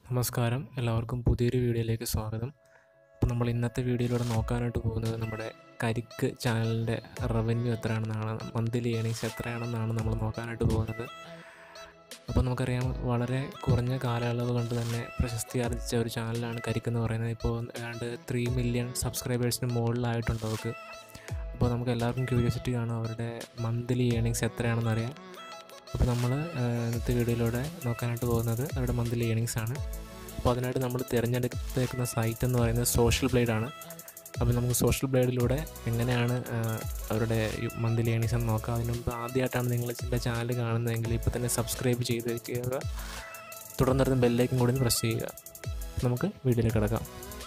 നമസ്കാരം എല്ലാവർക്കും പുതിയൊരു വീഡിയോയിലേക്ക് സ്വാഗതം അപ്പോൾ നമ്മൾ ഇന്നത്തെ വീഡിയോയിലൂടെ നോക്കാനായിട്ട് പോകുന്നത് നമ്മുടെ കരിക്ക് ചാനലിൻ്റെ റവന്യൂ എത്രയാണെന്നാണ് മന്ത്ലി ഏണിങ്സ് എത്രയാണെന്നാണ് നമ്മൾ നോക്കാനായിട്ട് പോകുന്നത് അപ്പോൾ നമുക്കറിയാം വളരെ കുറഞ്ഞ കാലയളവ് കൊണ്ട് തന്നെ പ്രശസ്തി ആർജിച്ച ഒരു ചാനലാണ് കരിക്ക് എന്ന് പറയുന്നത് ഇപ്പോൾ ഏതാണ്ട് ത്രീ മില്യൺ സബ്സ്ക്രൈബേഴ്സിന് മുകളിലായിട്ടുണ്ട് അവർക്ക് അപ്പോൾ നമുക്ക് എല്ലാവർക്കും ക്യൂരിയോസിറ്റി കാണും അവരുടെ മന്ത്ലി ഏണിങ്സ് എത്രയാണെന്ന് അറിയാം അപ്പോൾ നമ്മൾ ഇന്നത്തെ വീഡിയോയിലൂടെ നോക്കാനായിട്ട് പോകുന്നത് അവരുടെ മന്ത്ലി ഏണിങ്സ് ആണ് അപ്പോൾ അതിനായിട്ട് നമ്മൾ തിരഞ്ഞെടുത്തേക്കുന്ന സൈറ്റ് എന്ന് പറയുന്നത് സോഷ്യൽ ബ്ലേഡ് ആണ് അപ്പോൾ നമുക്ക് സോഷ്യൽ ബ്ലേഡിലൂടെ എങ്ങനെയാണ് ആ, അവരുടെ മന്ത്ലി ഏണിങ്സ് എന്ന് നോക്കാം അതിന് മുമ്പ് ആദ്യമായിട്ടാണ് നിങ്ങൾ എൻ്റെ ചാനൽ കാണുന്നതെങ്കിൽ ഇപ്പോൾ തന്നെ സബ്സ്ക്രൈബ് ചെയ്ത് വയ്ക്കുക തുടർന്നിരുന്ന ബെല്ലേക്കും കൂടി പ്രസ് ചെയ്യുക നമുക്ക് വീഡിയോയിലേക്ക് കിടക്കാം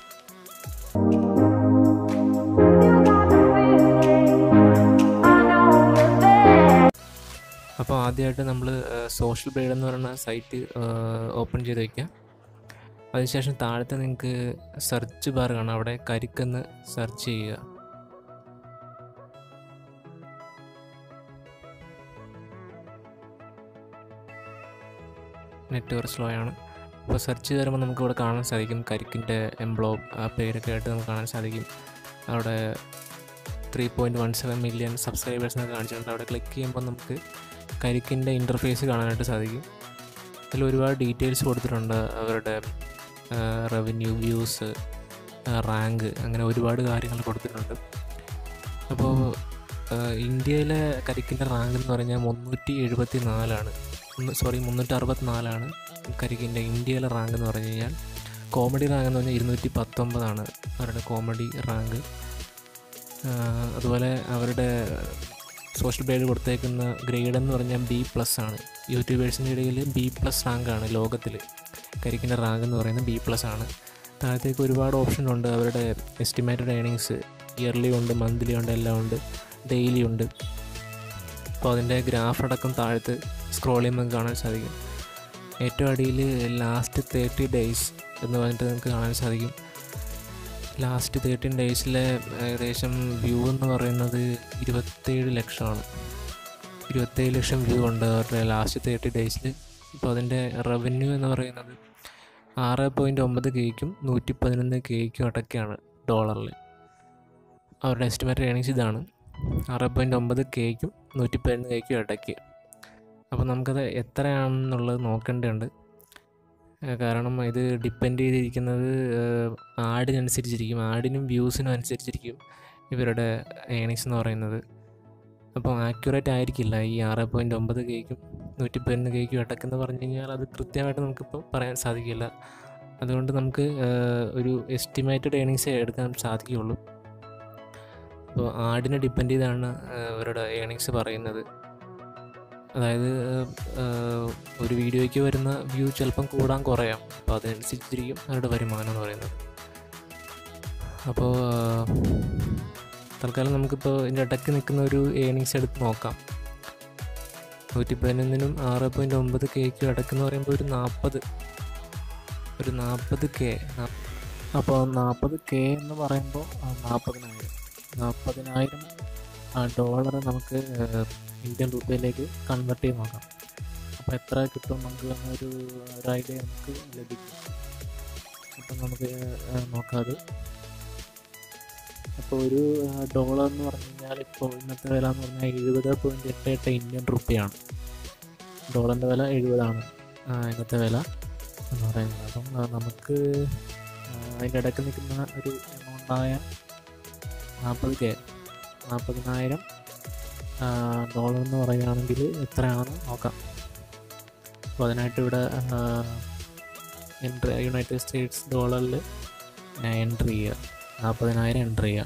അപ്പോൾ ആദ്യമായിട്ട് നമ്മൾ സോഷ്യൽ ബ്ലേഡ് എന്ന് പറയുന്ന സൈറ്റ് ഓപ്പൺ ചെയ്ത് വയ്ക്കുക അതിനുശേഷം താഴത്തെ നിങ്ങൾക്ക് സെർച്ച് ബാർ കാണാം അവിടെ കരിക്കെന്ന് സെർച്ച് ചെയ്യുക നെറ്റ്വർക്ക് സ്ലോ ആണ് അപ്പോൾ സെർച്ച് ചെയ്ത് വരുമ്പോൾ നമുക്ക് ഇവിടെ കാണാൻ സാധിക്കും കരിക്കിൻ്റെ എംബ്ലോ ആ പേരൊക്കെ ആയിട്ട് നമുക്ക് കാണാൻ സാധിക്കും അവിടെ three point one seven million സബ്സ്ക്രൈബേഴ്സിനൊക്കെ കാണിച്ചിട്ടുണ്ട് അവിടെ ക്ലിക്ക് ചെയ്യുമ്പോൾ നമുക്ക് കരിക്കിൻ്റെ ഇൻ്റർഫേസ് കാണാനായിട്ട് സാധിക്കും അതിൽ ഒരുപാട് ഡീറ്റെയിൽസ് കൊടുത്തിട്ടുണ്ട് അവരുടെ റവന്യൂ വ്യൂസ് റാങ്ക് അങ്ങനെ ഒരുപാട് കാര്യങ്ങൾ കൊടുത്തിട്ടുണ്ട് അപ്പോൾ ഇന്ത്യയിലെ കരിക്കിൻ്റെ റാങ്ക് എന്ന് പറഞ്ഞാൽ മുന്നൂറ്റി എഴുപത്തി നാലാണ് സോറി മുന്നൂറ്റി അറുപത്തി നാലാണ് കരിക്കിൻ്റെ ഇന്ത്യയിലെ റാങ്ക് എന്ന് പറഞ്ഞു കഴിഞ്ഞാൽ കോമഡി റാങ്ക് എന്ന് പറഞ്ഞാൽ ഇരുന്നൂറ്റി പത്തൊമ്പതാണ് അവരുടെ കോമഡി റാങ്ക് അതുപോലെ അവരുടെ സോഷ്യൽ ബ്ലേഡ് കൊടുത്തേക്കുന്ന ഗ്രേഡ് എന്ന് പറഞ്ഞാൽ ബി പ്ലസ് ആണ് യൂട്യൂബേഴ്സിൻ്റെ ഇടയിൽ ബി പ്ലസ് റാങ്കാണ് ലോകത്തിൽ കരിക്കിൻ്റെ റാങ്ക് എന്ന് പറയുന്നത് ബി പ്ലസ് ആണ് താഴത്തേക്ക് ഒരുപാട് ഓപ്ഷൻ ഉണ്ട് അവരുടെ എസ്റ്റിമേറ്റഡ് ഏണിങ്സ് ഇയർലി ഉണ്ട് മന്ത്ലി ഉണ്ട് എല്ലാം ഉണ്ട് ഡെയിലി ഉണ്ട് അപ്പോൾ അതിൻ്റെ ഗ്രാഫ് അടക്കം താഴത്ത് സ്ക്രോൾ ചെയ്യുമ്പോൾ കാണാൻ സാധിക്കും ഏറ്റവും അടിയിൽ ലാസ്റ്റ് തേർട്ടി ഡേയ്സ് എന്ന് പറഞ്ഞിട്ട് നമുക്ക് കാണാൻ സാധിക്കും ലാസ്റ്റ് തേർട്ടീൻ ഡേയ്സിലെ ഏകദേശം വ്യൂ എന്ന് പറയുന്നത് ഇരുപത്തേഴ് ലക്ഷമാണ് ഇരുപത്തേഴ് ലക്ഷം വ്യൂ ഉണ്ട് അവരുടെ ലാസ്റ്റ് തേർട്ടി ഡേയ്സിൽ ഇപ്പോൾ അതിൻ്റെ റവന്യൂ എന്ന് പറയുന്നത് ആറ് പോയിൻറ്റ് ഒമ്പത് കെയ്ക്കും നൂറ്റി പതിനൊന്ന് കെയ്ക്കും അടക്കെയാണ് ഡോളറിൽ അവരുടെ എസ്റ്റിമേറ്റ് ഏണിങ്സ് ഇതാണ് ആറ് പോയിൻറ്റ് ഒമ്പത് കെയ്ക്കും നൂറ്റി പതിനൊന്ന് കെയ്ക്കും ഇടയ്ക്ക് അപ്പോൾ നമുക്കത് എത്രയാണെന്നുള്ളത് നോക്കേണ്ടതുണ്ട് ഏഹ് കാരണം ഇത് ഡിപ്പെൻഡ് ചെയ്തിരിക്കുന്നത് ഏഹ് ആഡിനനുസരിച്ചിരിക്കും ആഡിനും വ്യൂസിനും അനുസരിച്ചിരിക്കും ഇവരുടെ ഏണിങ്സ് എന്ന് പറയുന്നത് അപ്പോൾ ആക്യുറേറ്റ് ആയിരിക്കില്ല ഈ ആറ് പോയിൻറ്റ് ഒമ്പത് കേക്കും നൂറ്റി പതിനൊന്ന് കേക്കും ഇടയ്ക്കെന്ന് പറഞ്ഞു കഴിഞ്ഞാൽ അത് കൃത്യമായിട്ട് നമുക്കിപ്പോൾ പറയാൻ സാധിക്കില്ല അതുകൊണ്ട് നമുക്ക് ഏഹ് ഒരു എസ്റ്റിമേറ്റഡ് ഏണിങ്സേ എടുക്കാൻ സാധിക്കുകയുള്ളൂ അപ്പോൾ ആഡിനെ ഡിപ്പെൻഡ് ചെയ്താണ് ഏഹ് അവരുടെ ഏണിങ്സ് പറയുന്നത് അതായത് ഏഹ്, ഒരു വീഡിയോയ്ക്ക് വരുന്ന വ്യൂ ചിലപ്പം കൂടാൻ കുറയാം അപ്പോൾ അതനുസരിച്ചിരിക്കും അവരുടെ വരുമാനം എന്ന് പറയുന്നത് അപ്പോൾ ഏഹ്, തൽക്കാലം നമുക്കിപ്പോൾ ഇതിൻ്റെ ഇടയ്ക്ക് നിൽക്കുന്ന ഒരു ഏണിങ്സ് എടുത്ത് നോക്കാം നൂറ്റി പതിനൊന്നിനും ആറ് പോയിൻറ്റ് ഒമ്പത് കേക്കും ഇടയ്ക്കെന്ന് പറയുമ്പോൾ ഒരു നാൽപ്പത് ഒരു നാൽപ്പത് കെ അപ്പോൾ നാൽപ്പത് കെ എന്ന് പറയുമ്പോൾ നാൽപ്പതിനായിരം നാൽപ്പതിനായിരം ഡോളർ നമുക്ക് ഏഹ്, ഇന്ത്യൻ രൂപയിലേക്ക് കൺവെർട്ട് ചെയ്ത് നോക്കാം അപ്പോൾ എത്ര കിട്ടും നമുക്ക് ഒരു ഒരു ഐഡിയ നമുക്ക് ലഭിക്കും അപ്പം നമുക്ക് ഏഹ്, നോക്കാം അത് അപ്പോൾ ഒരു ഡോളർ എന്ന് പറഞ്ഞു കഴിഞ്ഞാൽ ഇപ്പോൾ ഇന്നത്തെ വില എന്ന് പറഞ്ഞാൽ എഴുപത് പോയിൻറ്റ് എട്ട് എട്ട് ഇന്ത്യൻ റുപ്പിയാണ് ഡോളറിൻ്റെ വില എഴുപതാണ് ആ, ഇന്നത്തെ വില എന്ന് പറയുന്നത് അപ്പം ആ, നമുക്ക് ആ, അതിൻ്റെ ഇടയ്ക്ക് നിൽക്കുന്ന ഒരു എമൗണ്ടായ നാൽപ്പത് കെ നാൽപ്പതിനായിരം ഡോളർ എന്ന് പറയുകയാണെങ്കിൽ എത്രയാണെന്ന് നോക്കാം അപ്പോൾ അതിനായിട്ട് ഇവിടെ എൻട്രി യുണൈറ്റഡ് സ്റ്റേറ്റ്സ് ഡോളറിൽ എൻട്രി ചെയ്യുക നാൽപ്പതിനായിരം എൻ്റർ ചെയ്യാം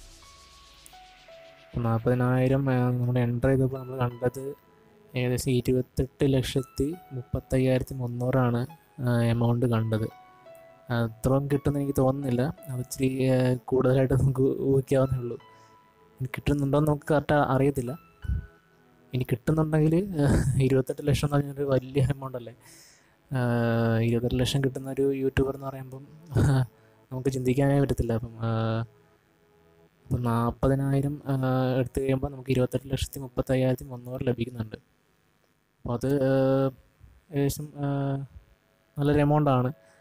അപ്പോൾ നാൽപ്പതിനായിരം നമ്മൾ എൻ്റർ ചെയ്തപ്പോൾ നമ്മൾ കണ്ടത് ഏകദേശം ഇരുപത്തെട്ട് ലക്ഷത്തി മുപ്പത്തയ്യായിരത്തി മുന്നൂറാണ് എമൗണ്ട് കണ്ടത് അത്രയും കിട്ടുമെന്ന് എനിക്ക് തോന്നുന്നില്ല അത് ഇച്ചിരി ആ, കൂടുതലായിട്ട് നമുക്ക് ഊഹിക്കാവുന്നേ ഉള്ളൂ ഇനി കിട്ടുന്നുണ്ടോ എന്ന് നമുക്ക് കറക്റ്റ് അറിയത്തില്ല ഇനി കിട്ടുന്നുണ്ടെങ്കിൽ ഇരുപത്തെട്ട് ലക്ഷം എന്ന് പറഞ്ഞൊരു വലിയ എമൗണ്ട് അല്ലേ ആ, ഇരുപത്തെട്ട് ലക്ഷം കിട്ടുന്ന ഒരു യൂട്യൂബർ എന്ന് പറയുമ്പം നമുക്ക് ചിന്തിക്കാനേ പറ്റത്തില്ല അപ്പം ആ, അപ്പം നാൽപ്പതിനായിരം എടുത്തു കഴിയുമ്പോൾ നമുക്ക് ഇരുപത്തെട്ട് ലക്ഷത്തി മുപ്പത്തയ്യായിരത്തി മുന്നൂറ് ലഭിക്കുന്നുണ്ട് അപ്പോൾ അത് ആ, ഏകദേശം ആ, നല്ലൊരു എമൗണ്ടാണ്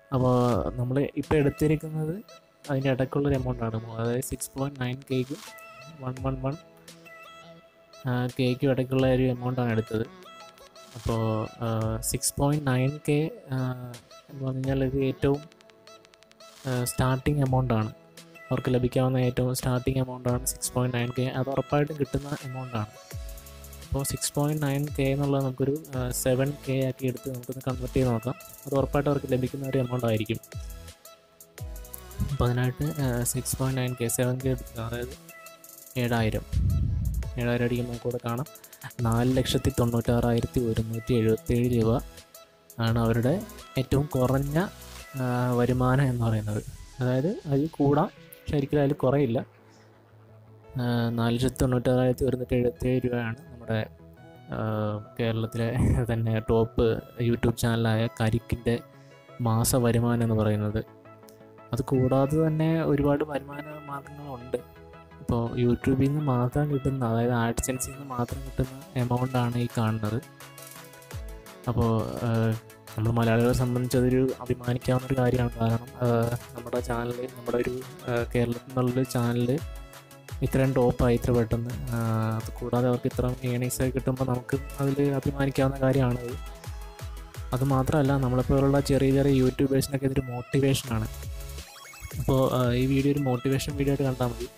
അപ്പോൾ നമ്മൾ ഇപ്പോൾ എടുത്തിരിക്കുന്നത് അതിൻ്റെ ഇടയ്ക്കുള്ളൊരു എമൗണ്ടാണ് അതായത് സിക്സ് പോയിൻറ്റ് നയൻ കേക്കും വൺ വൺ വൺ കേക്കും ഇടയ്ക്കുള്ള ഒരു എമൗണ്ടാണ് എടുത്തത് അപ്പോൾ സിക്സ് പോയിൻറ്റ് നയൻ കെ എന്ന് പറഞ്ഞു കഴിഞ്ഞാൽ ഇത് ഏറ്റവും സ്റ്റാർട്ടിങ് എമൗണ്ടാണ് അവർക്ക് ലഭിക്കാവുന്ന ഏറ്റവും സ്റ്റാർട്ടിങ് എമൗണ്ടാണ് സിക്സ് പോയിൻറ്റ് നയൻ കെ അത് ഉറപ്പായിട്ടും കിട്ടുന്ന എമൗണ്ടാണ് അപ്പോൾ സിക്സ് പോയിൻറ്റ് നയൻ കെ എന്നുള്ളത് നമുക്കൊരു സെവൻ കെ ആക്കി എടുത്ത് നമുക്കൊന്ന് കൺവേർട്ട് ചെയ്ത് നോക്കാം അത് ഉറപ്പായിട്ടും അവർക്ക് ലഭിക്കുന്ന ഒരു എമൗണ്ട് ആയിരിക്കും അപ്പോൾ അതിനായിട്ട് six point nine K seven K എടുക്കുക അതായത് ഏഴായിരം ഏഴായിരം അടിക്കുമ്പോൾ നമുക്കിവിടെ കാണാം നാല് ലക്ഷത്തി തൊണ്ണൂറ്റാറായിരത്തി ഒരുന്നൂറ്റി എഴുപത്തേഴ് രൂപ ആണ് അവരുടെ ഏറ്റവും കുറഞ്ഞ ആ, വരുമാനം എന്ന് പറയുന്നത് അതായത് അതിൽ കൂടാം പക്ഷെ ഒരിക്കലും അതിൽ കുറയില്ല ആ, നാല് ലക്ഷത്തി തൊണ്ണൂറ്റാറായിരത്തി ഒരുന്നൂറ്റി എഴുപത്തേഴ് രൂപയാണ് നമ്മുടെ ആ, കേരളത്തിലെ തന്നെ ടോപ്പ് യൂട്യൂബ് ചാനലായ കരിക്കിൻ്റെ മാസ വരുമാനം എന്ന് പറയുന്നത് അത് കൂടാതെ തന്നെ ഒരുപാട് വരുമാന മാർഗങ്ങളുണ്ട് ഇപ്പോൾ യൂട്യൂബിൽ നിന്ന് മാത്രം കിട്ടുന്ന അതായത് ആഡ്സെൻസിൽ നിന്ന് മാത്രം കിട്ടുന്ന എമൗണ്ടാണ് ഈ കാണുന്നത് അപ്പോൾ നമ്മൾ മലയാളികളെ സംബന്ധിച്ച് അതൊരു അഭിമാനിക്കാവുന്ന ഒരു കാര്യമാണ് കാരണം ആ, നമ്മുടെ ചാനൽ നമ്മുടെ ഒരു ആ, കേരളത്തിൽ നിന്നുള്ളൊരു ചാനൽ ഇത്രയും ടോപ്പായി ഇത്ര പെട്ടെന്ന് ആ, അത് കൂടാതെ അവർക്ക് ഇത്ര ഏണിങ്സ് ഒക്കെ കിട്ടുമ്പോൾ നമുക്ക് അതിൽ അഭിമാനിക്കാവുന്ന കാര്യമാണത് അത് മാത്രമല്ല നമ്മളെപ്പോലുള്ള ചെറിയ ചെറിയ യൂട്യൂബേഴ്സിനൊക്കെ ഇതൊരു മോട്ടിവേഷനാണ് അപ്പോൾ ഈ വീഡിയോ ഒരു മോട്ടിവേഷൻ വീഡിയോ ആയിട്ട് കണ്ടാൽ മതി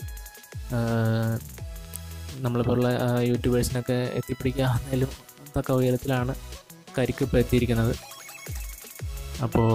നമ്മളിപ്പോഴുള്ള യൂട്യൂബേഴ്സിനൊക്കെ എത്തിപ്പിടിക്കാവുന്നതിലും തക്ക ഉയരത്തിലാണ് കരിക്ക് ഇപ്പോൾ എത്തിയിരിക്കുന്നത് അപ്പോൾ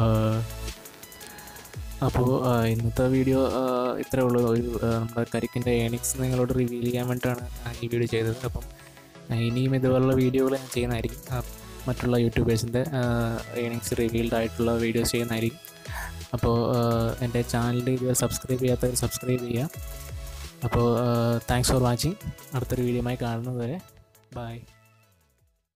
അപ്പോൾ ഇന്നത്തെ വീഡിയോ ഇത്രേ ഉള്ളൂ ഒരു ആ, നമ്മുടെ കരിക്കിൻ്റെ ഏണിങ്സ് നിങ്ങളോട് റിവീൽ ചെയ്യാൻ വേണ്ടിയിട്ടാണ് ഞാൻ ഈ വീഡിയോ ചെയ്തത് അപ്പം ആ, ഇനിയും ഇതുപോലുള്ള വീഡിയോകൾ ഞാൻ ചെയ്യുന്നതായിരിക്കും ആ, മറ്റുള്ള യൂട്യൂബേഴ്സിൻ്റെ ഏണിങ്സ് റിവീൽഡ് ആയിട്ടുള്ള വീഡിയോസ് ചെയ്യുന്നതായിരിക്കും അപ്പോൾ എൻ്റെ ചാനൽ ഇതുവരെ സബ്സ്ക്രൈബ് ചെയ്യാത്തവർ സബ്സ്ക്രൈബ് ചെയ്യുക അപ്പോൾ താങ്ക്സ് ഫോർ വാച്ചിങ് അടുത്തൊരു വീഡിയോയുമായി കാണുന്നത് വരെ ബൈ